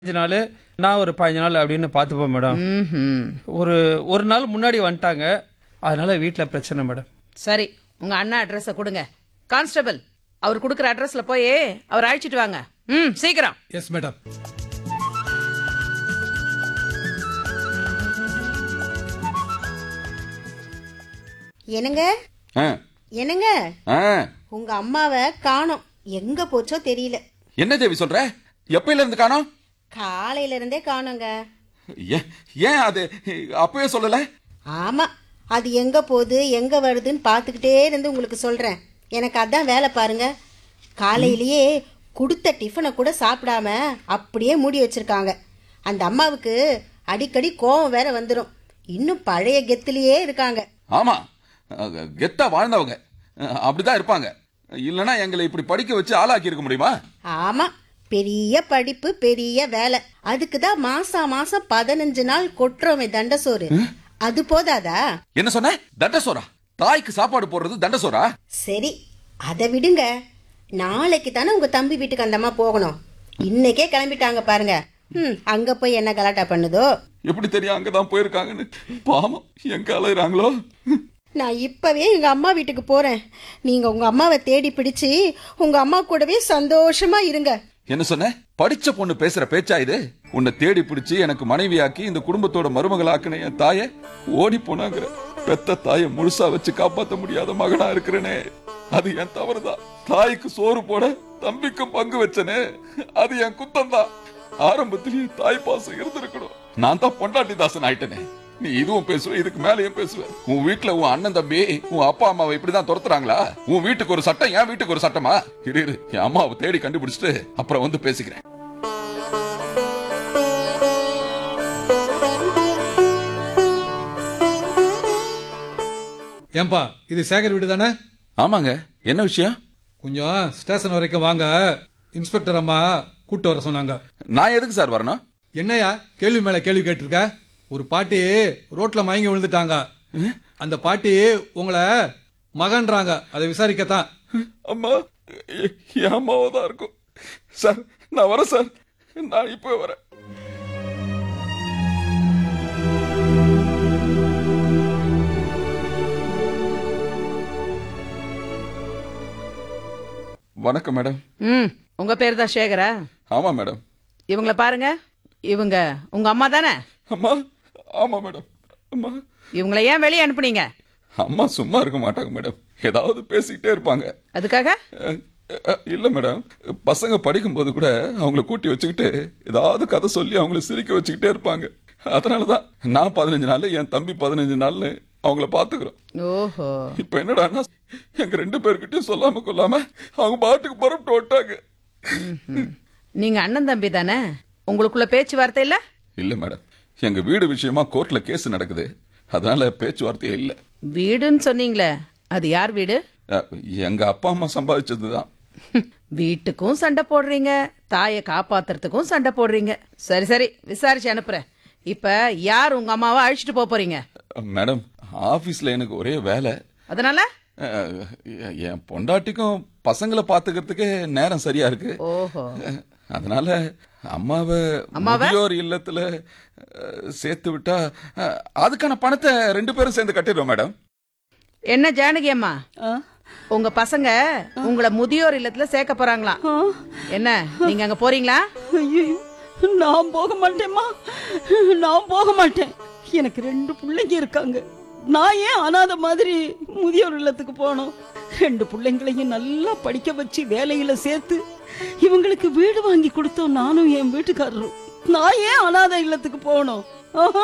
பதினஞ்சு நாள் நான் ஒரு பதினஞ்சு நாள் அப்படின்னு பார்த்துப்போம் மேடம் ம்ஹும். ஒரு ஒரு நாள் முன்னாடி வந்துட்டாங்க அதனால வீட்டில் பிரச்சனை மேடம் சரி உங்க அண்ணா அட்ரஸ கொடுங்க கான்ஸ்டபிள் அவர் கொடுக்குற அட்ரஸ்ல போய் அவர் அழைச்சிட்டு வாங்க ம் சீக்கிரம் எஸ் மேடம் என்னங்க ஆ, என்னங்க ஆ. உங்க அம்மாவை காணோம் எங்க போச்சோ தெரியல என்ன தேவி சொல்ற எப்பயில இருந்து காணோம் காலையில இருந்தே காணோங்க ஏன் ஏன் அது அப்பவே சொல்லல ஆமா அது எங்க போகுது எங்க வருதுன்னு பார்த்துக்கிட்டே இருந்து உங்களுக்கு சொல்றேன் எனக்கு அதான் வேலை பாருங்க காலையிலேயே கொடுத்த டிஃபனை கூட சாப்பிடாம அப்படியே மூடி வச்சிருக்காங்க அந்த அம்மாவுக்கு அடிக்கடி கோவம் வேற வந்துடும் இன்னும் பழைய கெத்துலயே இருக்காங்க ஆமா அஹ், கெத்தா வாழ்ந்தவங்க அஹ், அப்படிதான் இருப்பாங்க இல்லனா எங்களை இப்படி படிக்க வச்சு ஆளாக்கி இருக்க முடியுமா ஆமா பெரிய படிப்பு பெரிய வேலை அதுக்கு தான் மாசம் மாசம் பதினஞ்சு நாள் கொட்டுறோமே தண்டசோறு அது போதாதா என்ன சொன்ன தண்டசோரா தாய்க்கு சாப்பாடு போடுறது தண்டசோரா சரி அதை விடுங்க நாளைக்கு தானே உங்க தம்பி வீட்டுக்கு அந்த அம்மா போகணும் இன்னைக்கே கிளம்பிட்டாங்க பாருங்க ம் அங்க போய் என்ன கலாட்டா பண்ணுதோ எப்படி தெரியும் அங்கதான் போயிருக்காங்கன்னு பாவம் எங்க அலையிறாங்களோ நான் இப்பவே எங்க அம்மா வீட்டுக்கு போறேன் நீங்க உங்க அம்மாவை தேடி பிடிச்சு உங்க அம்மா கூடவே சந்தோஷமா இருங்க என்ன சொன்ன படிச்ச பொண்ணு பேசுற பேச்சா இது உன்னை தேடி பிடிச்சு எனக்கு மனைவியாக்கி இந்த குடும்பத்தோட மருமகளாக்குன என் தாய ஓடி போனாங்கிற பெத்த தாய முழுசா வச்சு காப்பாத்த முடியாத மகனா இருக்கிறனே அது என் தவறுதான் தாய்க்கு சோறு போட தம்பிக்கும் பங்கு வச்சனே அது என் குத்தம் தான் ஆரம்பத்திலேயே தாய் பாசம் இருந்திருக்கணும் நான் தான் பொண்டாட்டி தாசன் ஆயிட்டனே நீ இதுவும் பேசுவ இதுக்கு மேலயும் பேசுவ உன் வீட்டுல உன் அண்ணன் தம்பி உன் அப்பா அம்மாவை இப்படிதான் துரத்துறாங்களா உன் வீட்டுக்கு ஒரு சட்டம் என் வீட்டுக்கு ஒரு சட்டமா இரு இரு என் அம்மாவை தேடி கண்டுபிடிச்சிட்டு அப்புறம் வந்து பேசிக்கிறேன் ஏன்பா இது சேகர் வீடு தானே ஆமாங்க என்ன விஷயம் கொஞ்சம் ஸ்டேஷன் வரைக்கும் வாங்க இன்ஸ்பெக்டர் அம்மா கூட்டு வர சொன்னாங்க நான் எதுக்கு சார் வரணும் என்னையா கேள்வி மேல கேள்வி கேட்டிருக்க ஒரு பாட்டி ரோட்ல மயங்கி விழுந்துட்டாங்க அந்த பாட்டி உங்களை மகன்றாங்க அதை விசாரிக்கத்தான் அம்மா எ- என் அம்மாவா தான் இருக்கும் சார் நான் வரேன் சார் நான் இப்போ வரேன் வணக்கம் மேடம் ம் உங்க பேர் தான் சேகரா ஆமா மேடம் இவங்கள பாருங்க இவங்க உங்க அம்மா தானே அம்மா ஆமா மேடம் அம்மா இவங்கள ஏன் வெளியே அனுப்புனீங்க அம்மா சும்மா இருக்க மாட்டாங்க மேடம் ஏதாவது பேசிக்கிட்டே இருப்பாங்க அதுக்காக அஹ், அஹ், இல்ல மேடம் பசங்க படிக்கும்போது கூட அவங்கள கூட்டி வச்சுக்கிட்டு ஏதாவது கதை சொல்லி அவங்கள சிரிக்க வச்சுக்கிட்டே இருப்பாங்க அதனாலதான் நான் பதினஞ்சு நாள் என் தம்பி பதினஞ்சு நாள்னு அவங்கள பாத்துக்கிறோம் ஓஹோ இப்ப என்னடான்னா எங்க ரெண்டு பேர்கிட்டயும் சொல்லாம கொள்ளாம அவங்க பாட்டுக்கு புறப்பட்டு விட்டாங்க ம். நீங்க அண்ணன் தம்பி தானே உங்களுக்குள்ள பேச்சுவார்த்தை இல்ல இல்ல மேடம் எங்க வீடு விஷயமா கோர்ட்ல கேஸ் நடக்குது அதனால பேச்சுவார்த்தையே இல்ல வீடுன்னு சொன்னீங்களே அது யார் வீடு அஹ், எங்க அப்பா அம்மா சம்பாதிச்சதுதான் வீட்டுக்கும் சண்டை போடுறீங்க தாயை காப்பாத்துறதுக்கும் சண்டை போடுறீங்க சரி சரி விசாரிச்சு அனுப்புறேன் இப்ப யார் உங்க அம்மாவை அழைச்சிட்டு போக போறீங்க மேடம் ஆபீஸ்ல எனக்கு ஒரே வேலை அதனால அஹ், என் பொண்டாட்டிக்கும் பசங்களை பாத்துக்கிறதுக்கு நேரம் சரியா இருக்கு ஓஹோ அதனால அம்மாவை அம்மாவை? முதியோர் இல்லத்துல அஹ், சேர்த்து விட்டா அஹ், அதுக்கான பணத்தை ரெண்டு பேரும் சேர்ந்து கட்டிடுவோம் மேடம் என்ன ஜானகி அம்மா உங்க பசங்க உங்களை முதியோர் இல்லத்துல சேர்க்க போறாங்களாம் என்ன நீங்க அங்க போறீங்களா ஐயோ நான் போக மாட்டேம்மா நான் போக மாட்டேன் எனக்கு ரெண்டு பிள்ளைங்க இருக்காங்க நான் ஏன் அனாதை மாதிரி முதியோர் இல்லத்துக்கு போகணும் ரெண்டு பிள்ளைங்களையும் நல்லா படிக்க வச்சு வேலையில சேர்த்து இவங்களுக்கு வீடு வாங்கி கொடுத்தோம் நானும் என் வீட்டுக்காரரும் நான் ஏன் அனாதை இல்லத்துக்கு போகணும் ஆஹா.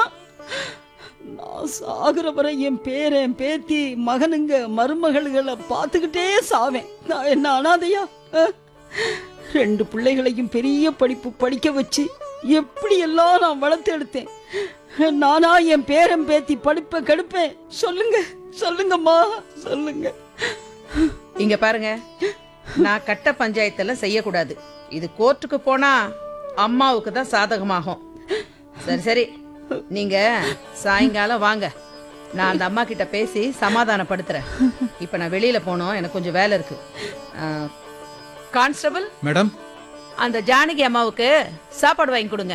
நான் சாகுற வரை என் பேரன் பேத்தி மகனுங்க மருமகள்களை பார்த்துக்கிட்டே சாவேன் நான் என்ன அனாதையா ஆ? ரெண்டு பிள்ளைகளையும் பெரிய படிப்பு படிக்க வச்சு எப்படி எல்லாம் நான் வளர்த்து எடுத்தேன் நானா என் பேரன் பேத்தி படிப்பை கெடுப்பேன் சொல்லுங்க சொல்லுங்கம்மா சொல்லுங்க இங்க பாருங்க நான் கட்ட பஞ்சாயத்தெல்லாம் செய்யக்கூடாது இது கோர்ட்டுக்கு போனா அம்மாவுக்கு தான் சாதகமாகும் சரி சரி நீங்க சாயங்காலம் வாங்க நான் அந்த அம்மா கிட்ட பேசி சமாதானப்படுத்துறேன் இப்ப நான் வெளியில போனோம் எனக்கு கொஞ்சம் வேலை இருக்கு கான்ஸ்டபிள் மேடம் அந்த ஜானகி அம்மாவுக்கு சாப்பாடு வாங்கி கொடுங்க